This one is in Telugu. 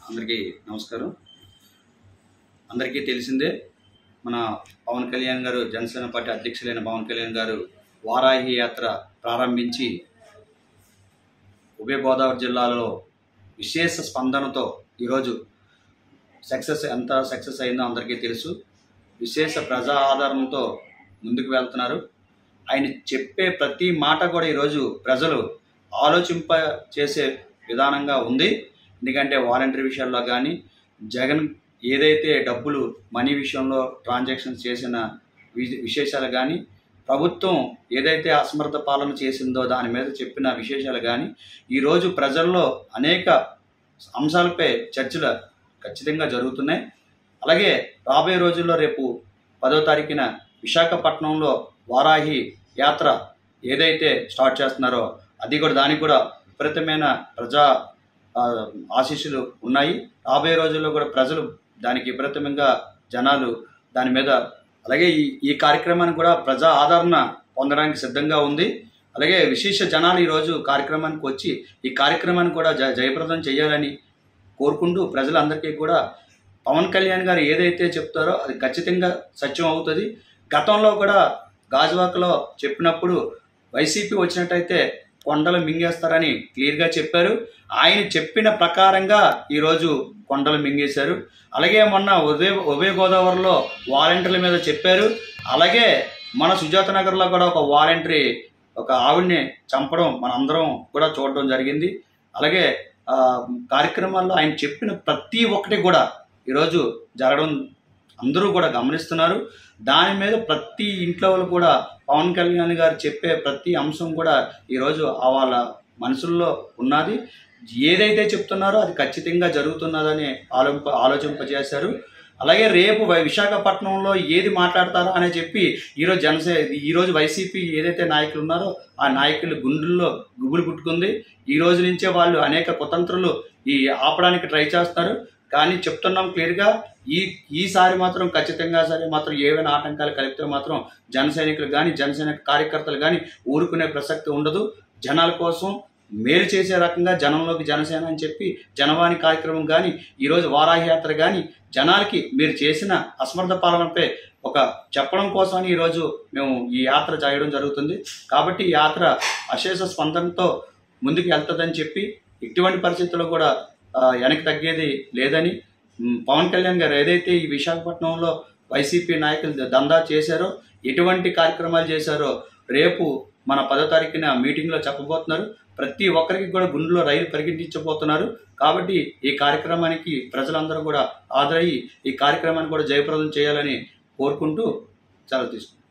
అందరికీ నమస్కారం అందరికీ తెలిసిందే మన పవన్ కళ్యాణ్ గారు జనసేన పార్టీ అధ్యక్షులైన పవన్ కళ్యాణ్ గారు వారాహి యాత్ర ప్రారంభించి ఉభయ గోదావరి జిల్లాలో విశేష స్పందనతో ఈరోజు సక్సెస్ ఎంత సక్సెస్ అయిందో అందరికీ తెలుసు విశేష ప్రజా ఆదరణతో ముందుకు వెళ్తున్నారు ఆయన చెప్పే ప్రతి మాట కూడా ఈరోజు ప్రజలు ఆలోచింప చేసే విధానంగా ఉంది ఎందుకంటే వాలంటరీ విషయాల్లో కానీ జగన్ ఏదైతే డబ్బులు మనీ విషయంలో ట్రాన్సాక్షన్స్ చేసిన వి- విశేషాలు కానీ ప్రభుత్వం ఏదైతే అసమర్థ పాలన చేసిందో దాని మీద చెప్పిన విశేషాలు కానీ ఈరోజు ప్రజల్లో అనేక అంశాలపై చర్చలు ఖచ్చితంగా జరుగుతున్నాయి అలాగే రాబోయే రోజుల్లో రేపు పదో తారీఖున విశాఖపట్నంలో వారాహి యాత్ర ఏదైతే స్టార్ట్ చేస్తున్నారో అది కూడా దానికి కూడా విపరీతమైన ప్రజా ఆ, ఆశీస్సులు ఉన్నాయి రాబోయే రోజుల్లో కూడా ప్రజలు దానికి విపరీతంగా జనాలు దాని మీద అలాగే ఈ ఈ కార్యక్రమానికి కూడా ప్రజా ఆదరణ పొందడానికి సిద్ధంగా ఉంది అలాగే విశేష జనాలు ఈరోజు కార్యక్రమానికి వచ్చి ఈ కార్యక్రమాన్ని కూడా జ జయప్రదం చేయాలని కోరుకుంటూ ప్రజలందరికీ కూడా పవన్ కళ్యాణ్ గారు ఏదైతే చెప్తారో అది ఖచ్చితంగా సత్యం అవుతుంది గతంలో కూడా గాజువాకలో చెప్పినప్పుడు వైసీపీ వచ్చినట్టయితే కొండలు మింగేస్తారని క్లియర్గా చెప్పారు ఆయన చెప్పిన ప్రకారంగా ఈరోజు కొండలు మింగేశారు అలాగే మొన్న ఉదయ ఉభయ గోదావరిలో వాలంటీర్ల మీద చెప్పారు అలాగే మన సుజాత నగర్లో కూడా ఒక వాలంటరీ ఒక ఆవిడ్ని చంపడం మనందరం కూడా చూడడం జరిగింది అలాగే ఆ, కార్యక్రమాల్లో ఆయన చెప్పిన ప్రతి ఒక్కటి కూడా ఈరోజు జరగడం అందరూ కూడా గమనిస్తున్నారు దాని మీద ప్రతి ఇంట్లో వాళ్ళు కూడా పవన్ కళ్యాణ్ గారు చెప్పే ప్రతి అంశం కూడా ఈరోజు ఆ వాళ్ళ మనసుల్లో ఉన్నది ఏదైతే చెప్తున్నారో అది ఖచ్చితంగా జరుగుతున్నదని ఆలోంప ఆలోచింపజేశారు అలాగే రేపు వై- విశాఖపట్నంలో ఏది మాట్లాడతారో అని చెప్పి ఈరోజు జనసే ఈరోజు వైసీపీ ఏదైతే నాయకులు ఉన్నారో ఆ నాయకులు గుండెల్లో గుబులు పుట్టుకుంది ఈ రోజు నుంచే వాళ్ళు అనేక కుతంత్రులు ఈ ఆపడానికి ట్రై చేస్తారు కానీ చెప్తున్నాం క్లియర్గా ఈ ఈసారి మాత్రం ఖచ్చితంగా సరే మాత్రం ఏవైనా ఆటంకాలు కలిపితే మాత్రం జన సైనికులు కానీ జనసేన కార్యకర్తలు కానీ ఊరుకునే ప్రసక్తి ఉండదు జనాల కోసం మేలు చేసే రకంగా జనంలోకి జనసేన అని చెప్పి జనవాణి కార్యక్రమం కానీ ఈరోజు వారాహి యాత్ర కానీ జనాలకి మీరు చేసిన అసమర్థ పాలనపై ఒక చెప్పడం కోసమని ఈరోజు మేము ఈ యాత్ర చేయడం జరుగుతుంది కాబట్టి ఈ యాత్ర అశేష స్పందనతో ముందుకు వెళ్తుందని చెప్పి ఎటువంటి పరిస్థితుల్లో కూడా ఆ, వెనక్కి తగ్గేది లేదని మ్, పవన్ కళ్యాణ్ గారు ఏదైతే ఈ విశాఖపట్నంలో వైసీపీ నాయకులు దందా చేశారో ఎటువంటి కార్యక్రమాలు చేశారో రేపు మన పదో తారీఖున మీటింగ్లో చెప్పబోతున్నారు ప్రతి ఒక్కరికి కూడా గుండెలో రైలు పరిగెట్టించబోతున్నారు కాబట్టి ఈ కార్యక్రమానికి ప్రజలందరూ కూడా హాజరయ్యి ఈ కార్యక్రమాన్ని కూడా జయప్రదం చేయాలని కోరుకుంటూ సెలవు తీసుకుంటాం